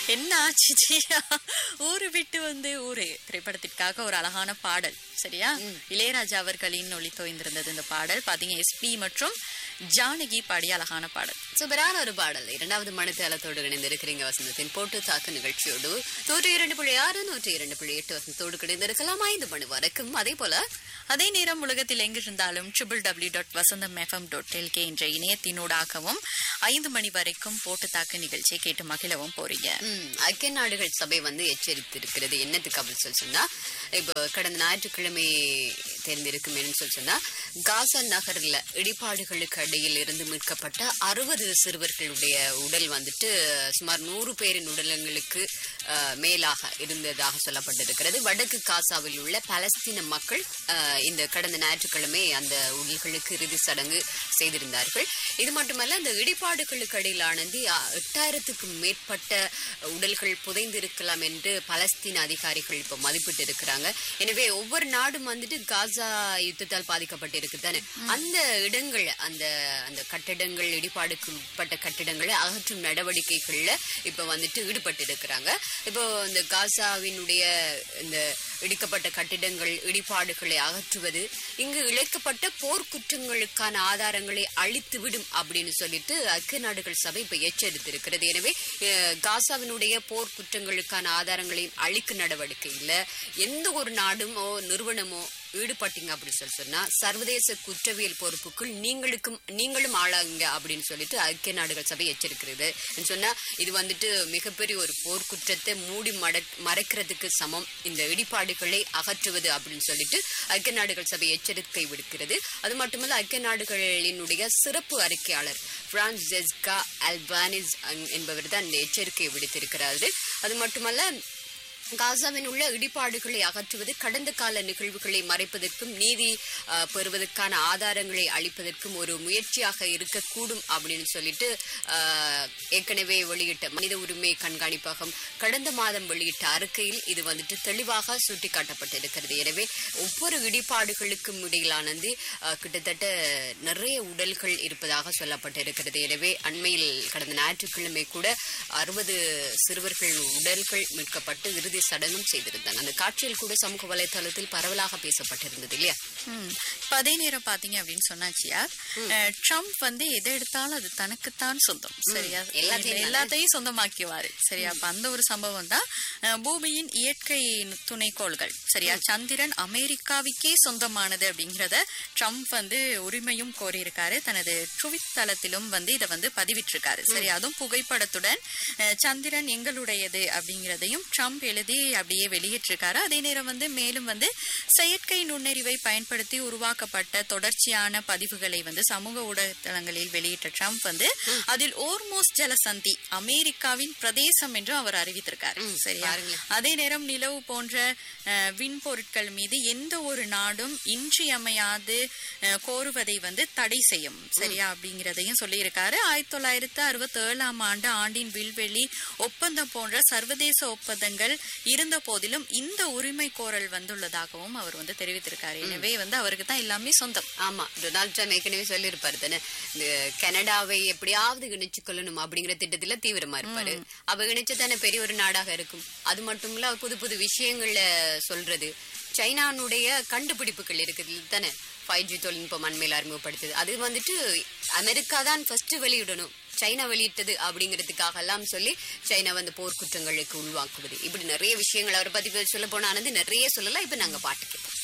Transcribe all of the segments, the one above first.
என்ன ஆச்சு ஜியா ஊரு விட்டு வந்து ஊரு திரைப்படத்திற்காக ஒரு அழகான பாடல் சரியா இளையராஜா அவர்களின் ஒளி தோய்ந்திருந்தது இந்த பாடல் பாத்தீங்க எஸ்பி மற்றும் ஜானகி பாடிய அழகான பாடல் சூப்பரான ஒரு பாடல் இரண்டாவது மனத்தேலத்தோடு இணைந்திருக்கிறீங்க வசந்தத்தின் போட்டு தாக்கு நிகழ்ச்சியோடு நூற்றி இரண்டு புள்ளி ஆறு நூற்றி இரண்டு புள்ளி எட்டு வசந்தத்தோடு கிடைந்திருக்கலாம் ஐந்து மணி வரைக்கும் அதே போல அதே நேரம் உலகத்தில் எங்கிருந்தாலும் triple W dot Vasantham FM dot LK என்ற இணையத்தினூடாகவும் ஐந்து மணி வரைக்கும் போட்டு தாக்கு நிகழ்ச்சியை கேட்டு மகிழவும் போறீங்க ம், ஐக்கிய நாடுகள் சபை வந்து எச்சரித்திருக்கிறது என்னத்துக்கு அப்படின்னு சொல்லி சொன்னா இப்போ கடந்த ஞாயிற்றுக்கிழமை தெரிந்திருக்கும் என்னன்னு சொல்லி சொன்னா காசா நகர்ல இடிபாடுகளுக்கு அடியில் இருந்து மீட்கப்பட்ட அறுபது சிறுவர்களுடைய உடல் வந்துட்டு சுமார் நூறு பேரின் உடலங்களுக்கு அஹ், மேலாக இருந்ததாக சொல்லப்பட்டிருக்கிறது வடக்கு காசாவில் உள்ள பலஸ்தீன மக்கள் அஹ், இந்த கடந்த ஞாயிற்றுக்கிழமை அந்த உடல்களுக்கு இறுதி சடங்கு செய்திருந்தார்கள் இது மட்டுமல்ல அந்த இடிபாடுகளுக்கு அடியிலானது அஹ், எட்டாயிரத்துக்கும் மேற்பட்ட உடல்கள் புதைந்திருக்கலாம் என்று பலஸ்தீன அதிகாரிகள் இப்போ மதிப்பிட்டு இருக்கிறாங்க எனவே ஒவ்வொரு நாடும் வந்துட்டு காசா யுத்தத்தால் பாதிக்கப்பட்டிருக்கு தானே அந்த இடங்கள் அந்த அந்த கட்டிடங்கள் இடிபாடுக்கு உட்பட்ட கட்டிடங்களை அகற்றும் நடவடிக்கைகள்ல இப்ப வந்துட்டு ஈடுபட்டு இருக்கிறாங்க இப்போ இந்த காசாவினுடைய இந்த இடிக்கப்பட்ட கட்டிடங்கள் இடிபாடுகளை அகற்றுவது இங்கு இழைக்கப்பட்ட போர்க்குற்றங்களுக்கான ஆதாரங்களை அழித்துவிடும் அப்படின்னு சொல்லிட்டு ஐக்கிய நாடுகள் சபை இப்ப எச்சரித்திருக்கிறது எனவே அஹ், காசாவினுடைய போர் குற்றங்களுக்கான ஆதாரங்களையும் அழிக்க நடவடிக்கை இல்ல எந்த ஒரு நாடுமோ நிறுவனமோ ஈடுபட்டீங்க அப்படின்னு சொல்லி சொன்னா சர்வதேச குற்றவியல் பொறுப்புக்குள் நீங்களுக்கும் நீங்களும் ஆளாகுங்க அப்படின்னு சொல்லிட்டு ஐக்கிய நாடுகள் சபை எச்சரிக்கிறது சொன்னா இது வந்துட்டு மிகப்பெரிய ஒரு போர் குற்றத்தை மூடி மடக் மறைக்கிறதுக்கு சமம் இந்த இடிபாடுகளை அகற்றுவது அப்படின்னு சொல்லிட்டு ஐக்கிய நாடுகள் சபை எச்சரிக்கை விடுக்கிறது அது மட்டுமல்ல ஐக்கிய நாடுகளினுடைய சிறப்பு அறிக்கையாளர் பிரான்ஸ் ஜெஸ்கா அல்பானிஸ் என்பவர் தான் இந்த எச்சரிக்கையை விடுத்திருக்கிறாரு அது மட்டுமல்ல காசாவின் உள்ள இடிபாடுகளை அகற்றுவது கடந்த கால நிகழ்வுகளை மறைப்பதற்கும் நீதி அஹ், பெறுவதற்கான ஆதாரங்களை அளிப்பதற்கும் ஒரு முயற்சியாக இருக்கக்கூடும் அப்படின்னு சொல்லிட்டு அஹ், ஏற்கனவே வெளியிட்ட மனித உரிமை கண்காணிப்பகம் கடந்த மாதம் வெளியிட்ட அறிக்கையில் இது வந்துட்டு தெளிவாக சுட்டிக்காட்டப்பட்டிருக்கிறது எனவே ஒவ்வொரு இடிபாடுகளுக்கும் இடையிலானது அஹ், கிட்டத்தட்ட நிறைய உடல்கள் இருப்பதாக சொல்லப்பட்டிருக்கிறது எனவே அண்மையில் கடந்த ஞாயிற்றுக்கிழமை கூட அறுபது சிறுவர்கள் உடல்கள் மீட்கப்பட்டு இறுதி சடங்கும் செய்திருந்தாங்க அந்த காட்சியில் கூட சமூக வலைதளத்தில் பரவலாக பேசப்பட்டிருந்தது இல்லையா ம். இப்ப அதே நேரம் பாத்தீங்க அப்படின்னு சொன்னாச்சியா அஹ், ட்ரம்ப் வந்து எதை எடுத்தாலும் அது தனக்குத்தான் சொந்தம் சரியா எல்லாத்தையும் எல்லாத்தையும் சொந்தமாக்கிவாரு சரியா அப்ப அந்த ஒரு சம்பவம் தான் அஹ், பூமியின் இயற்கை துணைக்கோள்கள் சரியா சந்திரன் அமெரிக்காவுக்கே சொந்தமானது அப்படிங்கறத ட்ரம்ப் வந்து உரிமையும் கோரியிருக்காரு தனது ட்விட் தளத்திலும் வந்து இதை வந்து பதிவிட்டிருக்காரு சரி அதுவும் புகைப்படத்துடன் அஹ், சந்திரன் எங்களுடையது அப்படிங்கறதையும் ட்ரம்ப் எழுதி அப்படியே வெளியிட்டிருக்காரு அதே நேரம் வந்து மேலும் வந்து செயற்கை நுண்ணறிவை பயன்படுத்தி உருவாக்கப்பட்ட தொடர்ச்சியான பதிவுகளை வந்து சமூக ஊடகத்தளங்களில் வெளியிட்ட ட்ரம்ப் வந்து அதில் ஓர்மோஸ் ஜலசந்தி அமெரிக்காவின் பிரதேசம் என்று அவர் அறிவித்திருக்காரு சரியா பாருங்களேன். அதே நேரம் நிலவு போன்ற அஹ், விண்பொருட்கள் மீது எந்த ஒரு நாடும் இன்றியமையாது அஹ், கோருவதை வந்து தடை செய்யும் சரியா அப்படிங்கறதையும் சொல்லியிருக்காரு ஆயிரத்தி தொள்ளாயிரத்து அறுபத்தி ஏழாம் ஆண்டு ஆண்டின் வில்வெளி ஒப்பந்தம் போன்ற சர்வதேச ஒப்பந்தங்கள் இருந்த போதிலும் இந்த உரிமை கோரல் வந்துள்ளதாகவும் அவர் வந்து தெரிவித்திருக்காரு எனவே வந்து அவருக்கு தான் எல்லாமே சொந்தம் ஆமா டொனால்ட் ட்ரம்ப் ஏற்கனவே சொல்லியிருப்பாரு தானே இந்த கனடாவை எப்படியாவது இணைச்சு கொள்ளணும் அப்படிங்கிற திட்டத்துல தீவிரமா இருப்பாரு அவ இணைச்சு தானே பெரிய ஒரு நாடாக இருக்கும் அது மட்டும் இல்ல புது புது விஷயங்கள்ல சொல்றது சைனானுடைய கண்டுபிடிப்புகள் இருக்குது தானே ஃபைவ் ஜி தொழில்நுட்பம் அண்மையில் அறிமுகப்படுத்துது அது வந்துட்டு அமெரிக்கா தான் ஃபர்ஸ்ட் வெளியிடணும் சைனா வெளியிட்டது அப்படிங்கிறதுக்காக எல்லாம் சொல்லி சைனா வந்து போர்க்குற்றங்களுக்கு உள்வாக்குவது இப்படி நிறைய விஷயங்கள் அவரை பத்தி சொல்ல போனானது நிறைய சொல்லலாம் இப்ப நாங்க பாட்டு கேட்போம்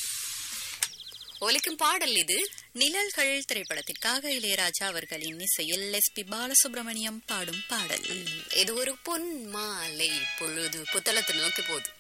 ஒலிக்கும் பாடல் இது நிழல்கள் திரைப்படத்திற்காக இளையராஜா அவர்களின் இசையில் எஸ் பி பாலசுப்ரமணியம் பாடும் பாடல் இது ஒரு பொன் மாலை பொழுது புத்தளத்தை நோக்கி போகுது